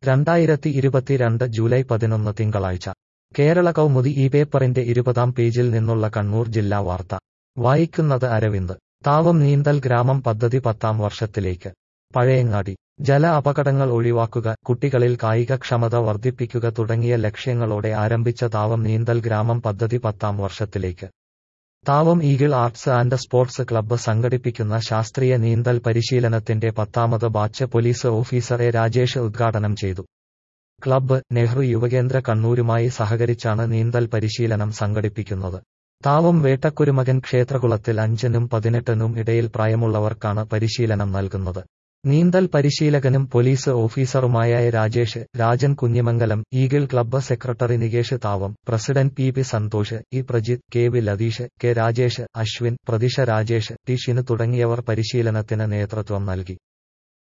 രണ്ടായിരത്തി ഇരുപത്തിരണ്ട് ജൂലൈ പതിനൊന്ന് തിങ്കളാഴ്ച കേരള കൗമുദി ഈ പേപ്പറിന്റെ ഇരുപതാം പേജിൽ നിന്നുള്ള കണ്ണൂർ ജില്ലാ വാർത്ത വായിക്കുന്നത് അരവിന്ദ് താവം നീന്തൽ ഗ്രാമം പദ്ധതി പത്താം വർഷത്തിലേക്ക് പഴയങ്ങാടി ജല അപകടങ്ങൾ ഒഴിവാക്കുക കുട്ടികളിൽ കായികക്ഷമത വർദ്ധിപ്പിക്കുക തുടങ്ങിയ ലക്ഷ്യങ്ങളോടെ ആരംഭിച്ച താവം നീന്തൽ ഗ്രാമം പദ്ധതി പത്താം വർഷത്തിലേക്ക് Thavam eagle arts and sports club സംഘടിപ്പിക്കുന്ന ശാസ്ത്രീയ നീന്തൽ പരിശീലനത്തിന്റെ പത്താമത് batch police officer A Rajesh ഉദ്ഘാടനം ചെയ്തു ക്ലബ്ബ് നെഹ്റു യുവകേന്ദ്ര കണ്ണൂരുമായി സഹകരിച്ചാണ് നീന്തൽ പരിശീലനം സംഘടിപ്പിക്കുന്നത് താവം വേട്ടക്കുരുമകൻ ക്ഷേത്രകുളത്തിൽ അഞ്ചിനും പതിനെട്ടിനും ഇടയിൽ പ്രായമുള്ളവർക്കാണ് പരിശീലനം നൽകുന്നത് നീന്തൽ പരിശീലകനും പോലീസ് ഓഫീസറുമായ A Rajesh Rajan Kunhimangalam eagle club secretary Nikesh Thavam president P P Santhosh E Prajith K V Latheesh K Rajesh Ashwin Pratisha Rajesh T Shin തുടങ്ങിയവർ പരിശീലനത്തിന് നേതൃത്വം നൽകി